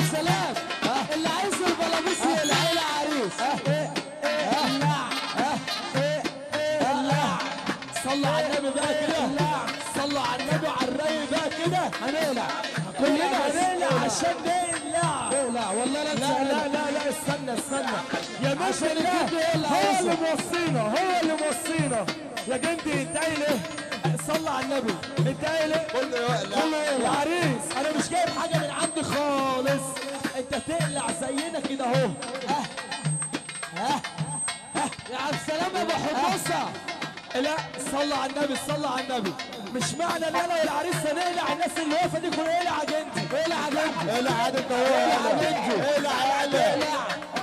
السلام اللي عايز البلابيس يقلع يقلع عريس صلى على النبي بقى كده صلى على النبي على الرايق بقى كده هنقلع كلنا هنقلع عشان نقلع اقلع والله لا لا لا لا لا استنى استنى يا باشا عشان ده الجد يقلع هو عايزه. اللي موصينا هو اللي موصينا يا جندي انت قايل ايه؟ صلى على النبي انت قايل ايه؟ كله يقلع كله يقلع يا عريس انا مش جايب حاجه من عندي خالص انت تقلع زينا كده اهو يا عبد السلام يا ابو حمصه لا صلى على النبي صلى على النبي مش معنى ان انا والعريس هنقلع الناس اللي واقفه دي كلها اقلع جندي اقلع جندي اقلع عاد انت هو اقلع اقلع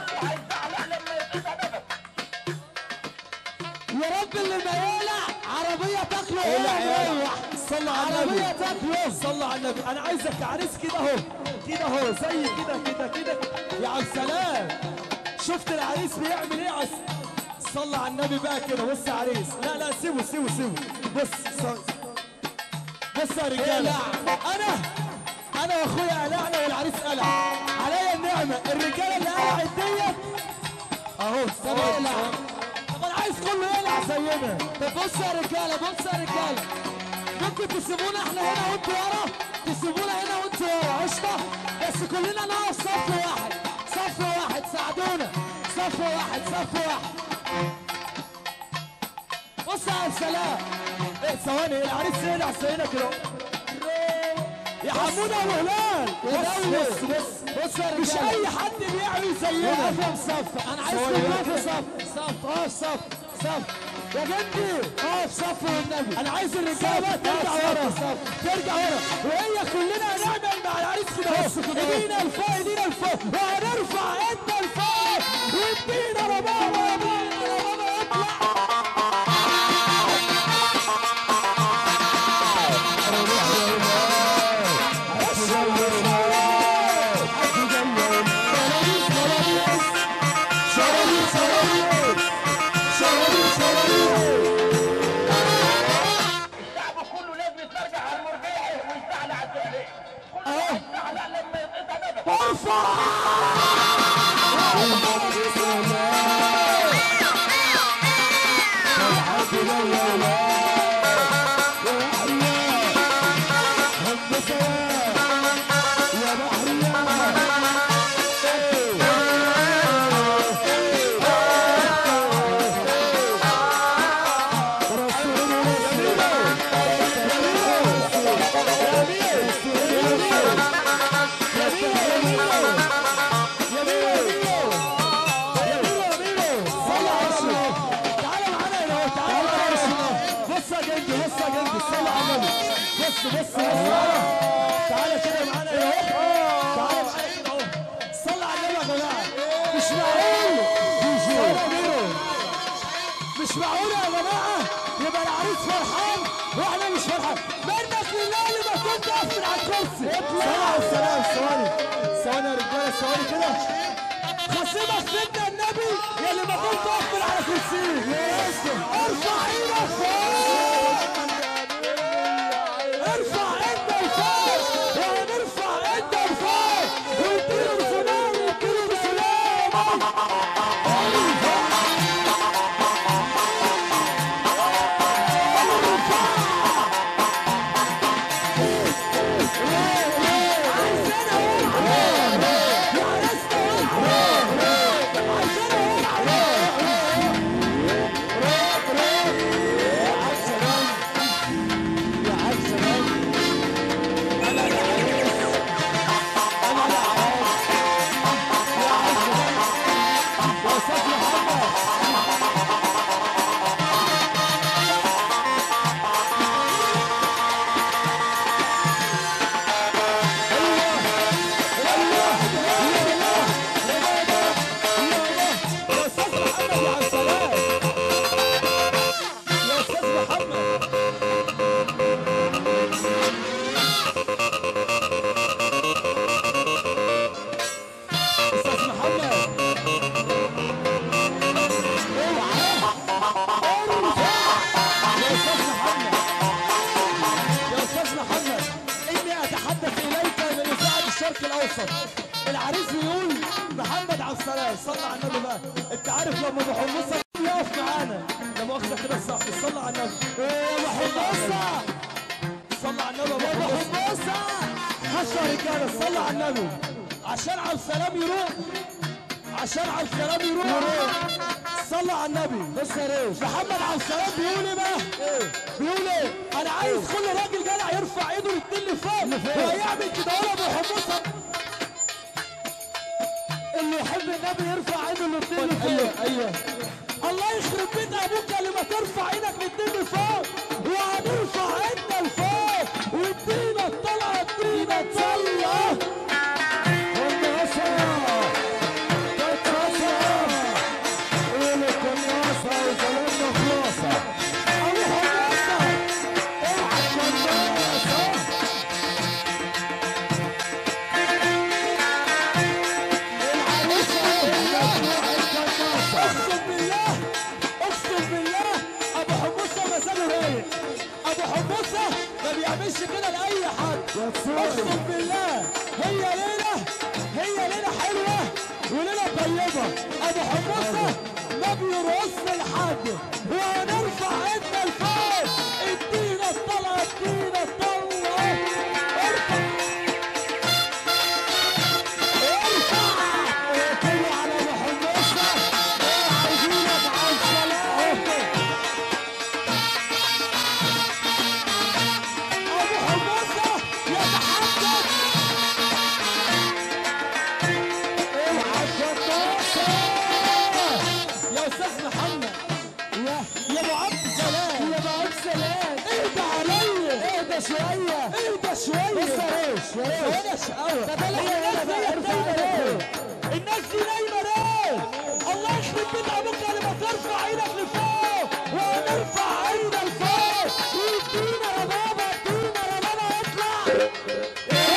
يا رب اللي ما يقلع عربيه تاكله اقلع ايه اقلع صلى على النبي عربيه تاكله صلى على النبي انا عايزك كعريس كده اهو كده اهو زي كده كده كده يا عبد السلام شفت العريس بيعمل ايه عس صلى على النبي بقى كده بص يا عريس لا لا سيبه سيبه سيبه بص صل- بص يا رجاله انا انا واخويا قلعنا والعريس قلع عليا النعمه الرجاله اللي قلعت ديت اهو طب اقلع طب انا عايز كله يقلع زينا طب بص يا رجاله بص يا رجاله ممكن تسيبونا احنا هنا وانتوا ورا تسيبونا هنا وانتوا ورا قشطه بس كلنا نقف صف واحد صف واحد ساعدونا صف واحد صف واحد بص يا عبد السلام ايه ثواني العريس يقلع زينا كده يا حموده ابو هلال بص بص بص بص يا مش رجاله اي حد بيعمل زينا وقفهم صف انا عايز ثواني. كلكم صف صف اه صف صف يا جندي اقف صف والنبي انا عايز الرجاله بقى ترجع ورا ترجع ورا وهي كلنا هنعمل مع العريس كده اهو ايدينا لفوق ايدينا لفوق وهنرفع ايدنا لفوق وادينا ربابه يا بابا يا بابا اطلع الشعب كله لازم يترجع على المرجعي ويستعلى على التكليف كله يستعلى لما يتقطع نفسه تعالى معانا هنا اهو تعالى معانا هنا بص يا جندي بص يا جندي صلي على النبي بص بص بص تعالى كده معانا هنا اهو تعالى معانا كده اهو صلي على النبي يا جماعه مش معقول صلي يا ميرو مش معقول يا جماعه يبقى العريس فرحان واحنا مش فرحان منك لله اللي ما كنت اقف من على الكرسي صلي على السلام ثواني ثواني يا رجاله ثواني كده خصمك سيدنا النبي يا اللي ما كنت اقبل على كرسيه يا اسطى ارفع ايدك فوق ارفع ايدك لفوق وهنرفع ايدك لفوق واديله بسلام واديله بسلام يا استاذ محمد يا عبد السلام يا استاذ محمد استاذ محمد يا استاذ محمد يا استاذ محمد اني اتحدث اليك من اذاعه الشرق الاوسط العريس بيقول محمد عبد السلام صلى على النبي بقى انت عارف لما ابو حمصه يقف معانا لا مؤاخذه كده صح صلى على النبي ايه يا ابو حمصه صلى على النبي يا ابو حمصه خشوا يا رجاله صلى على النبي عشان عبد السلام يروح عشان عبد السلام يروح صلى على النبي بس يا ريش محمد عبد السلام بيقول ايه بقى؟ ايه؟ بيقول ايه؟ انا عايز كل راجل جدع يرفع ايده للتل لفوق وهيعمل كده ولا ابو حمصه اللي يحب النبي يرفع ايده للتل لفوق ايوه ايوه الله يخرب بيت ابوك لما ترفع ايدك للتل لفوق وهنرفع ايدنا لفوق وادينا الطلعه ادينا الطلعه ابو حمصه اوعى القناصه اقسم بالله اقسم بالله ابو حمصه مزاجه رايق ابو حمصه ما بيعملش كده لاي حد اقسم بالله هي ليله هي ليله حلوه وليله طيبه ابو حمصه ما بيرقص لحد وهنرفع ايدنا لفوق ادينا الطلعه ادينا الطلعه ارفع ارفع كله على ابو حمصه عايزينك على السلام ابو حمصه يتحدث اوعى القناصه يا استاذ محمد يا يا ابو عبد السلام يا ابو عبد السلام اهدى عليا اهدى شويه اهدى شويه بس يا ريش يا ريش انا شقاوه ده الناس دي نايمه ليه؟ الناس دي نايمه ليه؟ الله يخرب بيت ابوك لما ترفع ايدك لفوق ونرفع ايدنا لفوق وادينا يا بابا ادينا يا بابا اطلع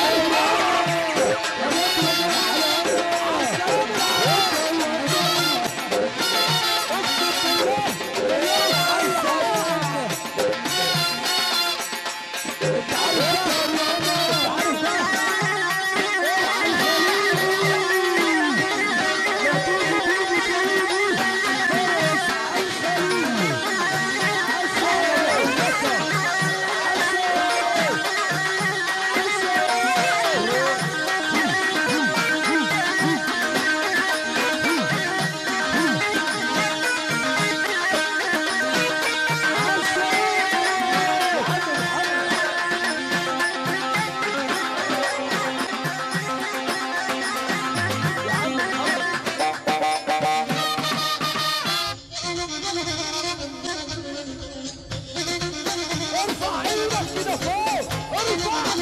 ارفع ايدك كده فوق ارفع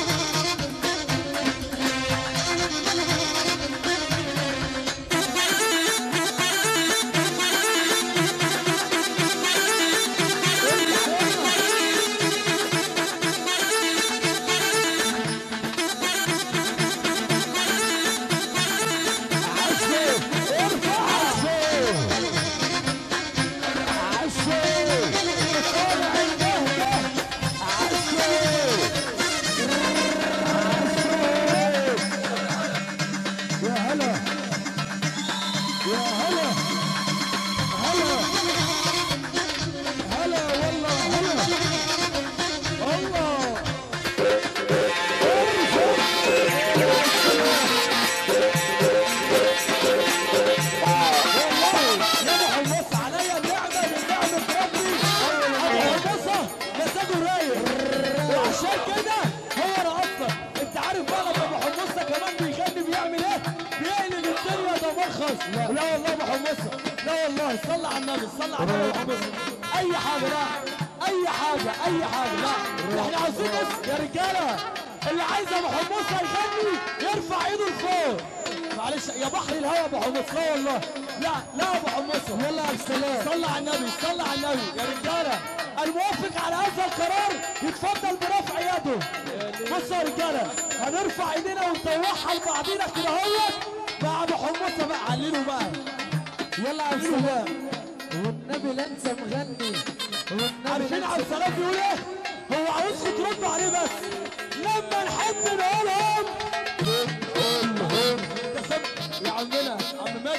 يا هلا يا هلا هلا هلا والله هلا الله بص عليا النعمة من نعمة ربي أبو حمصة مزاجه رايق وعشان كده هو رقصنا أنت عارف بقى لما أبو حمصة كمان بيغني بيعمل إيه؟ بيقلب الدنيا دمار خالص لا لا والله أبو حمصة لا والله صلى على النبي صلى على النبي أبو حمصة أي حاجة لا أي حاجة أي حاجة لا إحنا عاوزين بس يا رجالة اللي عايز أبو حمصة يغني يرفع إيده لفوق معلش يا بحر الهوى يا ابو حمص لا والله لا لا يا ابو حمص يلا يا السلام صلى على النبي صلى على النبي يا رجاله الموافق على هذا القرار يتفضل برفع يده بصوا يا رجاله هنرفع ايدينا ونطوحها لبعضينا كده اهوت مع ابو حمص بقى عللوا بقى يلا يا السلام والنبي لا انت مغني والنبي عارفين عبد السلام بيقول ايه؟ هو عاوزكم تردوا عليه بس لما نحب نقولهم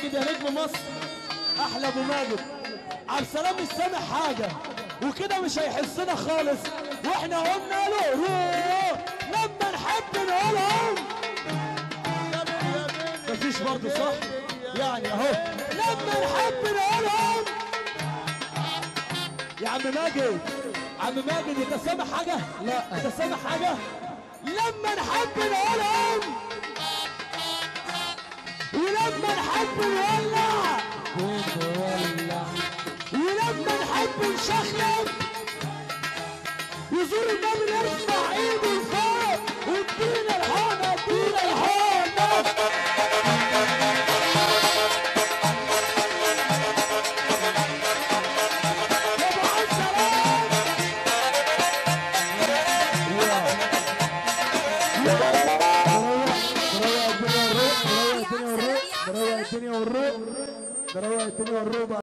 ماجد يا نجم مصر احلى ابو ماجد عبد السلام مش سامع حاجه وكده مش هيحسنا خالص واحنا قلنا له روح لما نحب نقولهم مفيش برضه صح يعني اهو لما نحب نقولهم يا عم ماجد عم ماجد انت سامع حاجه لا انت سامع حاجه لما نحب نقولهم ولما نحب نولع ولما نحب نشخلب يزور النبي يرفع ايده لفوق وادينا الحقنه ادينا الحقنه يا ابو عبد السلام مروق الدنيا والروق مروق الدنيا والروق مروق الدنيا والروق